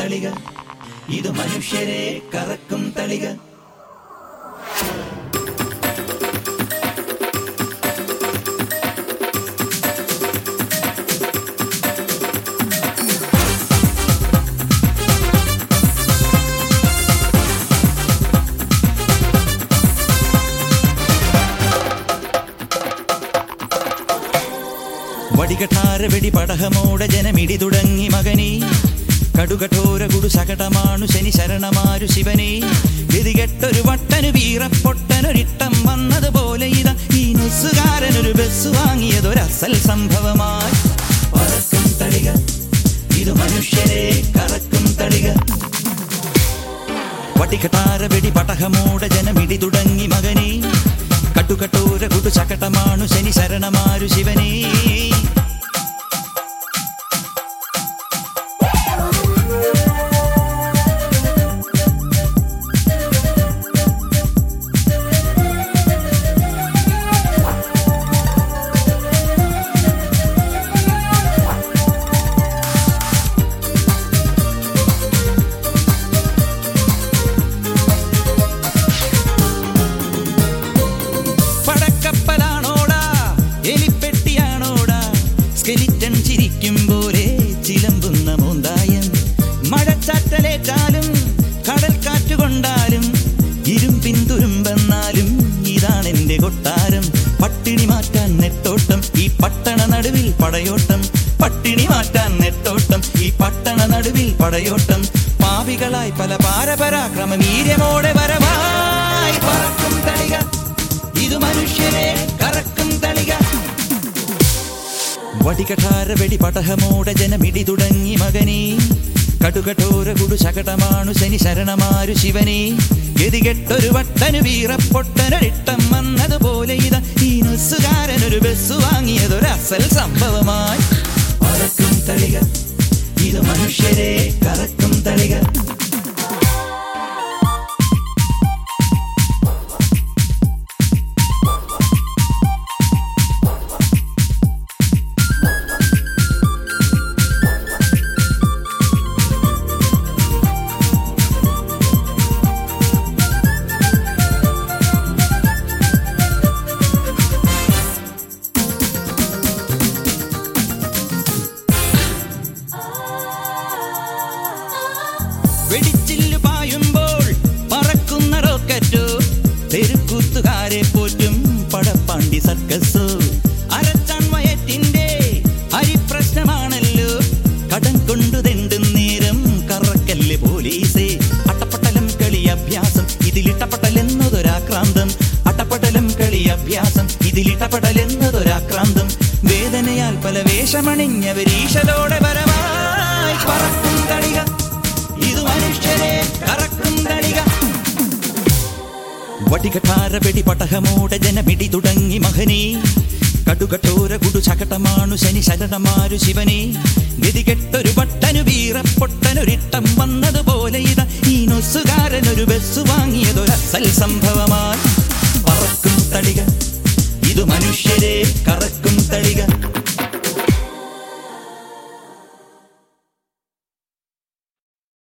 തളിക ഇത് മനുഷ്യരെ കറക്കും തളിക വടികഠാര വെടി പടഹമോടെ ജനമിടി തുടങ്ങി മകനി കടുകഠോര കുടു സകടമാണു ശനി ശരണമാരു ശിവനെ ഗതികെട്ടൊരു വട്ടനു വീറപ്പൊട്ടനൊരിട്ടം വന്നതുപോലെ ഇതാ ഈ നുസുകാരനൊരു ബസ് വാങ്ങിയതൊരസൽ സംഭവമായി പറക്കും തളിക ഇത് മനുഷ്യരെ കറക്കും തളിക വടികഠാര വെടി പടഹമോടെ ജനമിടി തുടങ്ങി മകനെ കട്ടുകട്ടോര കുടു ചകടമാണു ശനി ശരണമാരു ശിവനേ പടക്കപ്പലാണോടാ എലിപ്പെട്ടിയാണോടാ സ്കെലിറ്റൻ ചിരിക്കും പോലെ ചിലമ്പുന്ന മൂന്തായം മഴച്ചാറ്റലേറ്റാലും കടൽ കാറ്റുകൊണ്ടാലും ഇരുമ്പിൻ തുരുമ്പെന്നാലും ഇതാണെന്റെ കൊട്ടാരം പട്ടിണി മാറ്റാൻ നെട്ടോട്ടം ഈ പട്ടണ നടുവിൽ പടയോട്ടം പട്ടിണി മാറ്റാൻ നെട്ടോട്ടം ഈ പട്ടണ നടുവിൽ പടയോട്ടം പാപികളായി പല പാരപരാക്രമ വീര്യമോടെ വരവായി പറക്കും തളിക ഇത് മനുഷ്യരെ കറക്കും തളിക വടികഠാര വെടി പടഹമോടെ ജനമിടി തുടങ്ങി മകനെ കടുകഠോര കുടു ശകടമാണു ശനി ശരണമാരു ശിവനെ ഗതികെട്ടൊരു വട്ടനു വീറപ്പൊട്ടനൊരിട്ടം വന്നതുപോലെ ഇതാ ഈ നുസുകാരനൊരു ബസ് വാങ്ങിയതൊരസൽ സംഭവമായി പറക്കും തളിക ഇത് മനുഷ്യരെ കറക്കും തളിക വെടിച്ചില്ലു പായുമ്പോൾ പറക്കുന്ന റോക്കറ്റോ തെരുക്കൂത്തുകാരെ പോറ്റും പടപ്പാണ്ടി സർക്കസോ അരച്ചാൻ വയറ്റിന്റെ അരിപ്രശ്നമാണല്ലോ കടം കൊണ്ടു തെണ്ടും നേരം കറക്കല്ല് പോലീസേ അട്ടപ്പട്ടലം കളി അഭ്യാസം ഇതിലിട്ടപ്പട്ടലെന്നതൊരാക്രാന്തം അട്ടപ്പട്ടലം കളി അഭ്യാസം ഇതിലിട്ടപ്പട്ടലെന്നതൊരാക്രാന്തം വേദനയാൽ പല വേഷമണിഞ്ഞവരീശലോടെ വരവായി പറക്കും തളിക ഇത് മനുഷ്യരെ കറക്കും തളിക വടികഠാര വെടി പടഹമോടെ ജനമിടി തുടങ്ങി മകനെ കടുകഠോര കുടു ചകടമാണു ശനി ശരണമാരു ശിവനെ ഗതികെട്ടൊരു പട്ടനു വീറപ്പൊട്ടനൊരിട്ടം വന്നതുപോലെ ഇതാ ഈ നൊസുകാരനൊരു ബസ് വാങ്ങിയതൊരസൽ സംഭവമായി പറക്കും തളിക ഇത് മനുഷ്യരെ കറക്കും തളിക